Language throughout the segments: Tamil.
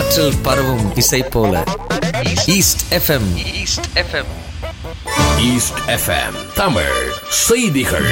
காற்றில் பரவும் இசை போல East FM East FM East FM Tamil செய்திகள்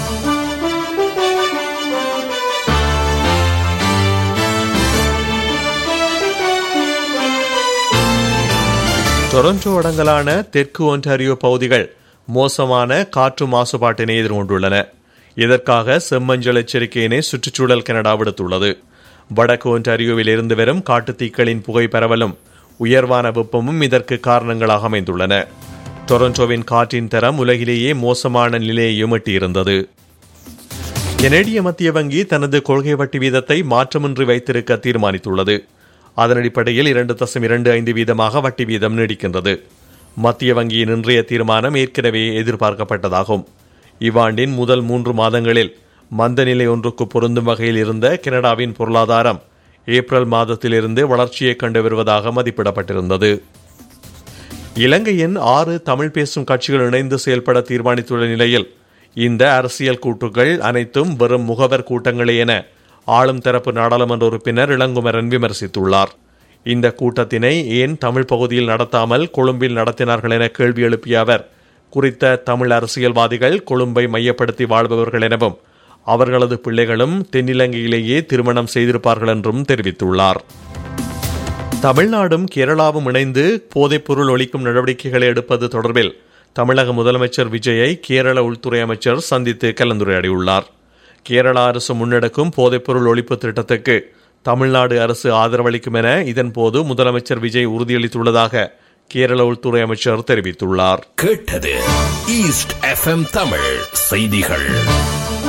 டொரண்டோ அடங்கலான தெற்கு ஒன்டாரியோ பகுதிகள் மோசமான காற்று மாசுபாட்டினை எதிர்கொண்டுள்ளன இதற்காக செம்மஞ்சள் எச்சரிக்கையினை சுற்றுச்சூழல் கனடா விடுத்துள்ளது வடக்கு ஒன்டாரியோவில் இருந்து வரும் காட்டுத்தீக்களின் புகை பரவலும் உயர்வான வெப்பமும் இதற்கு காரணங்களாக அமைந்துள்ளன டொரண்டோவின் காற்றின் தரம் உலகிலேயே மோசமான நிலையையும் எட்டியிருந்தது கெனடிய மத்திய வங்கி தனது கொள்கை வட்டி வீதத்தை மாற்றமின்றி வைத்திருக்க தீர்மானித்துள்ளது அதன் அடிப்படையில் இரண்டு தசம் இரண்டு ஐந்து வீதமாக வட்டி வீதம் நீடிக்கின்றது மத்திய வங்கியின் இன்றைய தீர்மானம் ஏற்கனவே எதிர்பார்க்கப்பட்டதாகும் இவ்வாண்டின் முதல் மூன்று மாதங்களில் மந்த நிலை ஒன்றுக்கு பொருந்தும் வகையில் இருந்த கனடாவின் பொருளாதாரம் ஏப்ரல் மாதத்திலிருந்து வளர்ச்சியை கண்டு வருவதாக மதிப்பிடப்பட்டிருந்தது இலங்கையின் ஆறு தமிழ் பேசும் கட்சிகள் இணைந்து செயல்பட தீர்மானித்துள்ள நிலையில் இந்த அரசியல் கூட்டுகள் அனைத்தும் வெறும் முகவர் கூட்டங்களே என ஆளும் தரப்பு நாடாளுமன்ற உறுப்பினர் இளங்குமரன் விமர்சித்துள்ளார் இந்த கூட்டத்தினை ஏன் தமிழ் பகுதியில் நடத்தாமல் கொழும்பில் நடத்தினார்கள் என கேள்வி எழுப்பிய அவர் குறித்த தமிழ் அரசியல்வாதிகள் கொழும்பை மையப்படுத்தி வாழ்பவர்கள் எனவும் அவர்களது பிள்ளைகளும் தென்னிலங்கையிலேயே திருமணம் செய்திருப்பார்கள் என்றும் தெரிவித்துள்ளார் தமிழ்நாடும் கேரளாவும் இணைந்து போதைப்பொருள் ஒழிக்கும் நடவடிக்கைகளை எடுப்பது தொடர்பில் தமிழக முதலமைச்சர் விஜயை கேரள உள்துறை அமைச்சர் சந்தித்து கலந்துரையாடியுள்ளார் கேரளா அரசு முன்னெடுக்கும் போதைப்பொருள் ஒழிப்பு திட்டத்துக்கு தமிழ்நாடு அரசு ஆதரவளிக்கும் என இதன்போது முதலமைச்சர் விஜய் உறுதியளித்துள்ளதாக கேரள உள்துறை அமைச்சர் தெரிவித்துள்ளார் கேட்டது ஈஸ்ட் எஃப்எம் தமிழ் செய்திகள்